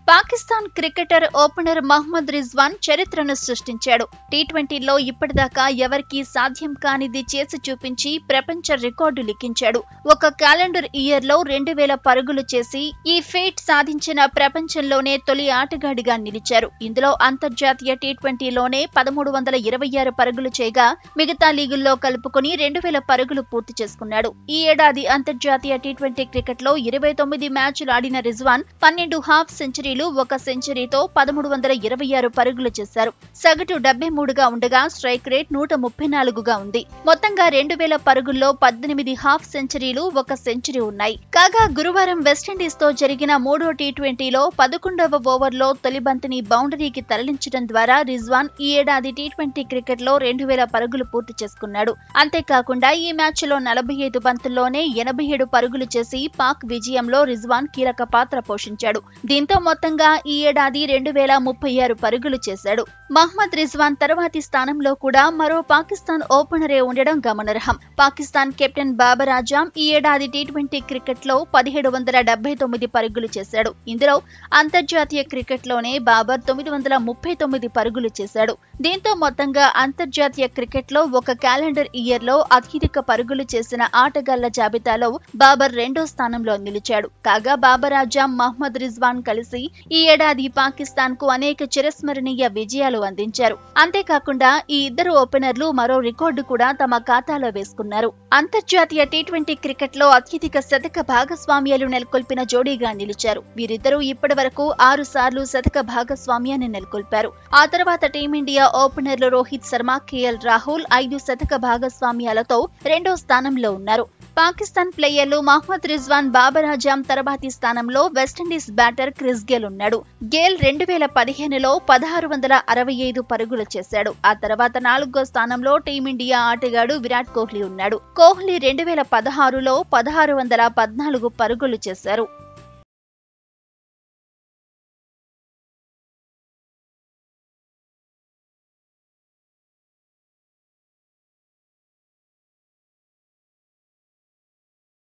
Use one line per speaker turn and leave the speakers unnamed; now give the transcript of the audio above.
Pakistan cricketer opener Mohammad Rizwan చరిత్రను సృష్టించాడు tea ట్వంటీలో ఇప్పటిదాకా ఎవరికీ సాధ్యం కానిది చేసి చూపించి ప్రపంచ రికార్డు లిఖించాడు ఒక క్యాలెండర్ ఇయర్ లో రెండు వేల పరుగులు చేసి ఈ ఫీట్ సాధించిన ప్రపంచంలోనే తొలి ఆటగాడిగా నిలిచారు ఇందులో అంతర్జాతీయ టీ ట్వంటీలోనే పదమూడు వందల ఇరవై ఆరు పరుగులు చేయగా మిగతా లీగుల్లో కలుపుకుని రెండు వేల పరుగులు పూర్తి చేసుకున్నాడు ఈ ఏడాది అంతర్జాతీయ టీ ట్వంటీ క్రికెట్ లో ఇరవై తొమ్మిది మ్యాచ్లు ఆడిన రిజ్వాన్ పన్నెండు హాఫ్ సెంచరీలు ఒక సెంచరీతో పదమూడు వందల ఇరవై ఆరు పరుగులు చేశారు సగటు డెబ్బై మూడుగా ఉండగా స్ట్రైక్ రేట్ నూట ముప్పై నాలుగుగా ఉంది మొత్తంగా రెండు వేల పరుగుల్లో పద్దెనిమిది హాఫ్ సెంచరీలు ఒక సెంచరీ ఉన్నాయి కాగా గురువారం వెస్టిండీస్ తో జరిగిన మూడో టీ ట్వంటీలో పదకొండవ ఓవర్లో తొలి బంతిని బౌండరీకి తరలించడం ద్వారా రిజ్వాన్ ఈ ఏడాది టీ ట్వంటీ క్రికెట్ లో రెండు వేల పరుగులు పూర్తి చేసుకున్నాడు అంతేకాకుండా ఈ మ్యాచ్ లో నలభై ఐదు బంతుల్లోనే ఎనభై ఏడు పరుగులు చేసి పాక్ విజయంలో రిజ్వాన్ కీలక పాత్ర పోషించాడు దీంతో మొత్తంగా ఈ ఏడాది రెండు వేల ముప్పై ఆరు పరుగులు చేశాడు మహ్మద్ రిజ్వాన్ తర్వాతి స్థానంలో కూడా మరో పాకిస్తాన్ ఓపెనరే ఉండడం గమనార్హం పాకిస్తాన్ కెప్టెన్ బాబర్ ఆజాం ఈ ఏడాది టీ ట్వంటీ క్రికెట్ లో పదిహేడు వందల డెబ్బై తొమ్మిది పరుగులు చేశాడు ఇందులో అంతర్జాతీయ క్రికెట్ లోనే బాబర్ తొమ్మిది వందల ముప్పై తొమ్మిది పరుగులు చేశాడు దీంతో మొత్తంగా అంతర్జాతీయ క్రికెట్ లో ఒక క్యాలెండర్ ఇయర్ లో అత్యధిక పరుగులు చేసిన ఆటగాళ్ల జాబితాలో బాబర్ రెండో స్థానంలో నిలిచాడు కాగా బాబర్ ఆజాం మహ్మద్ రిజ్వాన్ కలిసి ఈ ఏడాది పాకిస్తాన్ కు అనేక చిరస్మరణీయ విజయాలు అందించారు అంతేకాకుండా ఈ ఇద్దరు ఓపెనర్లు మరో రికార్డు కూడా తమ ఖాతాలో వేసుకున్నారు అంతర్జాతీయ టీ ట్వంటీ క్రికెట్ లో అత్యధిక శతక భాగస్వామ్యాలు నెలకొల్పిన జోడీగా నిలిచారు వీరిద్దరూ ఇప్పటి వరకు ఆరు సార్లు శతక భాగస్వామ్యాన్ని నెలకొల్పారు ఆ తర్వాత టీమిండియా ఓపెనర్లు రోహిత్ శర్మ కేఎల్ రాహుల్ ఐదు శతక భాగస్వామ్యాలతో రెండో స్థానంలో ఉన్నారు పాకిస్తాన్ ప్లేయర్లు మహ్మద్ రిజ్వాన్ బాబర్ ఆజాం తర్వాతి స్థానంలో వెస్టిండీస్ బ్యాటర్ క్రిస్ గేల్ ఉన్నాడు గేల్ రెండు వేల పదిహేనులో పదహారు వందల అరవై ఐదు పరుగులు చేశాడు ఆ తర్వాత నాలుగో స్థానంలో టీమిండియా ఆటగాడు విరాట్ కోహ్లీ ఉన్నాడు కోహ్లీ రెండు వేల పదహారులో పదహారు వందల పద్నాలుగు పరుగులు చేశారు